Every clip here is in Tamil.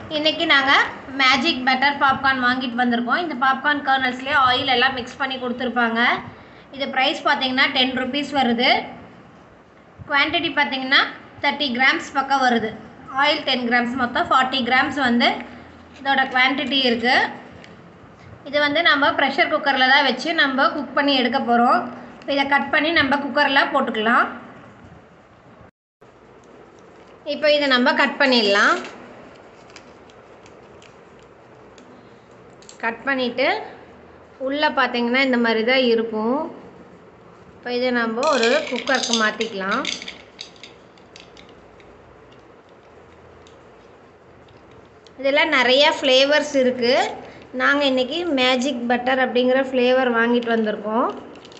இன்றைக்கி நாங்கள் மேஜிக் பட்டர் பாப்கார்ன் வாங்கிட்டு வந்திருக்கோம் இந்த பாப்கார்ன் கர்னல்ஸ்லேயே ஆயில் எல்லாம் மிக்ஸ் பண்ணி கொடுத்துருப்பாங்க இது ப்ரைஸ் பார்த்தீங்கன்னா டென் ருபீஸ் வருது குவான்டிட்டி பார்த்தீங்கன்னா தேர்ட்டி கிராம்ஸ் பக்கம் வருது ஆயில் டென் கிராம்ஸ் மொத்தம் ஃபார்ட்டி கிராம்ஸ் வந்து இதோட குவான்டிட்டி இருக்குது இது வந்து நம்ம ப்ரெஷர் குக்கரில் தான் வச்சு நம்ம குக் பண்ணி எடுக்க போகிறோம் இப்போ இதை கட் பண்ணி நம்ம குக்கரில் போட்டுக்கலாம் இப்போ இதை நம்ம கட் பண்ணிடலாம் கட் பண்ணிவிட்டு உள்ளே பார்த்தீங்கன்னா இந்த மாதிரி தான் இருக்கும் இப்போ இதை நம்ம ஒரு குக்கருக்கு மாற்றிக்கலாம் இதில் நிறைய ஃப்ளேவர்ஸ் இருக்குது நாங்கள் இன்றைக்கி மேஜிக் பட்டர் அப்படிங்கிற ஃப்ளேவர் வாங்கிட்டு வந்திருக்கோம்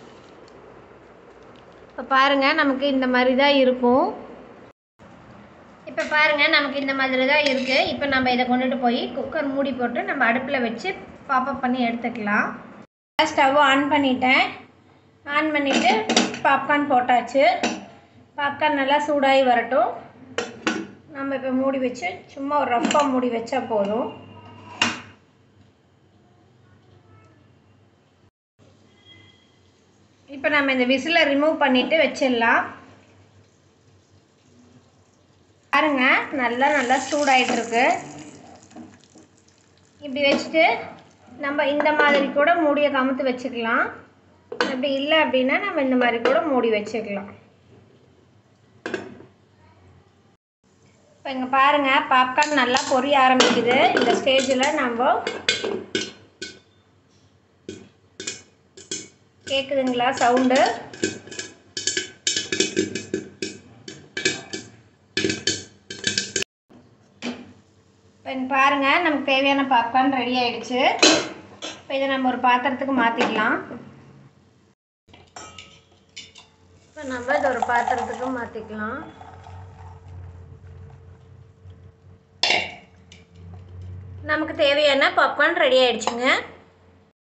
இப்போ பாருங்கள் நமக்கு இந்த மாதிரி தான் இருக்கும் இப்போ பாருங்கள் நமக்கு இந்த மாதிரி தான் இருக்குது இப்போ நம்ம இதை கொண்டுட்டு போய் குக்கர் மூடி போட்டு நம்ம அடுப்பில் வச்சு பாப்பப் பண்ணி எடுத்துக்கலாம் ஸ்டவ் ஆன் பண்ணிட்டேன் ஆன் பண்ணிவிட்டு பாப்கார்ன் போட்டாச்சு பாப்கார்ன் நல்லா சூடாகி வரட்டும் நம்ம இப்போ மூடி வச்சு சும்மா ஒரு ரஃப்பாக மூடி வச்சா போதும் இப்போ நம்ம இந்த விசிலை ரிமூவ் பண்ணிவிட்டு வச்சிடலாம் பாருங்க நல்லா நல்லா சூடாயிட்டு இருக்கு இப்படி வச்சுட்டு நம்ம இந்த மாதிரி கூட மூடியை கமுத்து வச்சுக்கலாம் அப்படி இல்லை அப்படின்னா நம்ம இந்த மாதிரி கூட மூடி வச்சுக்கலாம் இப்போ இங்கே பாருங்கள் பாப்கார்ன் நல்லா பொரிய ஆரம்பிக்குது இந்த ஸ்டேஜில் நம்ம கேட்குதுங்களா சவுண்டு இப்போ இங்க பாருங்கள் நமக்கு தேவையான பாப்கார்ன் ரெடி ஆயிடுச்சு இப்போ இதை நம்ம ஒரு பாத்திரத்துக்கு மாற்றிக்கலாம் இப்போ நம்ம இதை ஒரு பாத்திரத்துக்கு மாற்றிக்கலாம் நமக்கு தேவையான பாப்கார்ன் ரெடி ஆயிடுச்சுங்க